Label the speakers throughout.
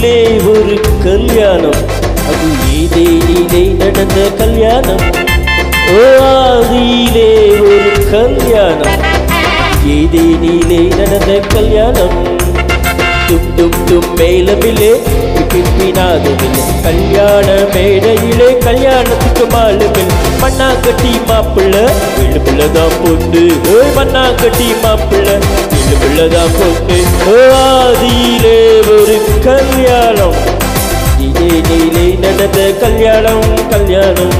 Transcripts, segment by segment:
Speaker 1: ஒரு கல்யாணம் அது ஏதேனிலே நடந்த கல்யாணம் ஓ ஆதியிலே ஒரு கல்யாணம் ஏதேனிலே நடந்த கல்யாணம் தும் தும் தும் மேலமிலே பிப்பினாதுமில்லை கல்யாண மேடையிலே கல்யாணத்துக்கு மாலுமில் மண்ணாங்கட்டி மாப்பிள்ள விழுப்புள்ளதான் பொண்ணு ஓய் மண்ணாங்கட்டி மாப்பிள்ள விழுப்புள்ளதான் பொண்ணு ஓ ஆதியிலே ஒரு கல்யாணம் இதே நீலே நடந்த கல்யாணம் கல்யாணம்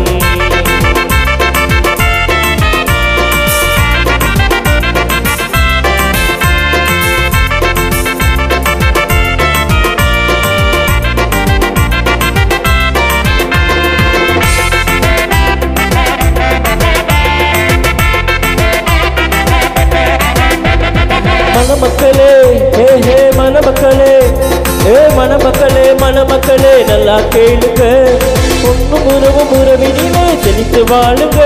Speaker 1: மணமக்களே ஹே ஹே மணமக்களே ஏ மணமக்களே மணமக்களே நல்லா கேளுங்க ஒன்னும் உறவும் உறவினிலே செழித்து வாழுங்க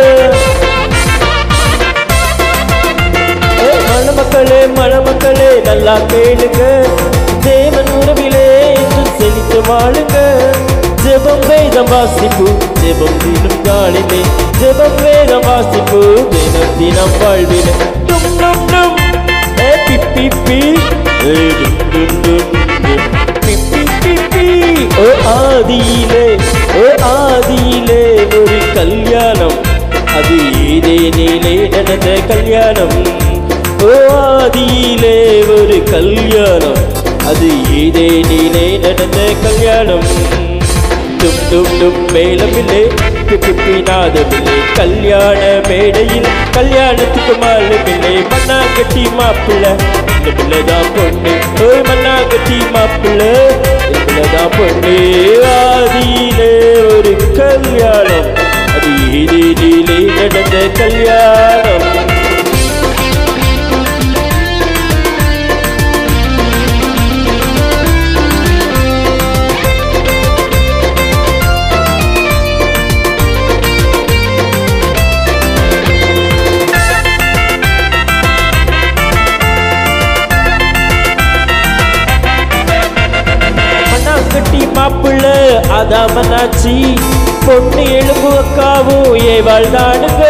Speaker 1: ஏ மணமக்களே மணமக்களே நல்லா கேளுங்க தேவன் உறவிலே என்று செழித்து வாழுங்க ஜெபம் வேதம் வாசிப்பு ஜெபம் தினம் காலிலே ஜெபம் வேதம் வாசிப்பு தினம் தினம் வாழ்விலே டும் டும் டும் ஏ பி பி பி ஏ டும் டும் டும் டும் பி பி பி பி ஓ ஆதியிலே ஓ ஆதியிலே ஒரு கல்யாணம் அது ஏதேனிலே நடந்த கல்யாணம் ஓ ஆதியிலே ஒரு கல்யாணம் அது ஏதேனிலே நடந்த கல்யாணம் டும் டும் டும் மேலமில்லை பிப்பினாதமில்லை கல்யாண மேடையில் கல்யாணத்துக்கு மாலுமில்லை மண்ணாங்கட்டி மாப்பிள்ள இந்த பிள்ளைதான் பொண்ணு ஓய் மண்ணாங்கட்டி மாப்பிள்ள இந்த பிள்ளைதான் பொண்ணு ஆதியிலே ஒரு கல்யாணம் அது ஏதேனிலே நடந்த கல்யாணம் மண்ணாங்கட்டி மாப்பிள்ள அதாமனாச்சி பொண்ணு எலும்பு அக்காவும் ஏவாள் தானுங்க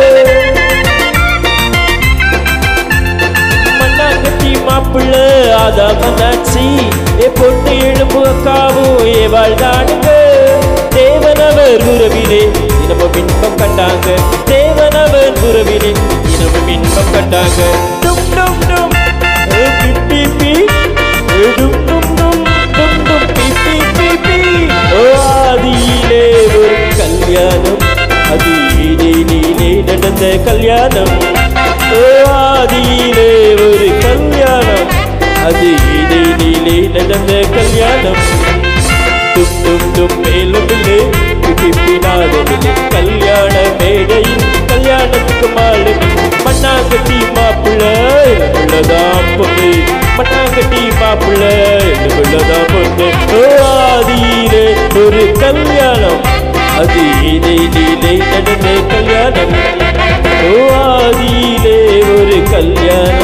Speaker 1: மண்ணாங்கட்டி மாப்பிள்ள அதாமனாச்சி ஏ பொண்ணு எலும்பு அக்காவும் ஏவாள் தானுங்க தேவனவர் உறவிலே தினமும் இன்பம் கண்டாங்க தேவனவர் உறவிலே தினமும் இன்பம் கண்டாங்க டும் டும் டும் ஏ பி பி பி ஏ டும் டும் டும் டும் டும் பி பி பி பி ஓ ஆதியிலே ஒரு கல்யாணம் அது நீலே நடந்த கல்யாணம் ஓ ஆதியிலே ஒரு கல்யாணம் அது நீலே நடந்த கல்யாணம் டும் டும் டும் மேலுமில்லை பிப்பினாதமில்லை கல்யாண மேடையில் கல்யாணத்துக்கு மாலை மண்ணாங்கட்டி மாப்பிள்ள உள்ளதான் பொண்ணு மண்ணாங்கட்டி மாப்பிள்ள உள்ளதான் பொண்ணு ஓ ஆதியிலே ஒரு கல்யாணம் அது இதை நீலை நடந்த கல்யாணம் ஓ ஆதியிலே ஒரு கல்யாணம்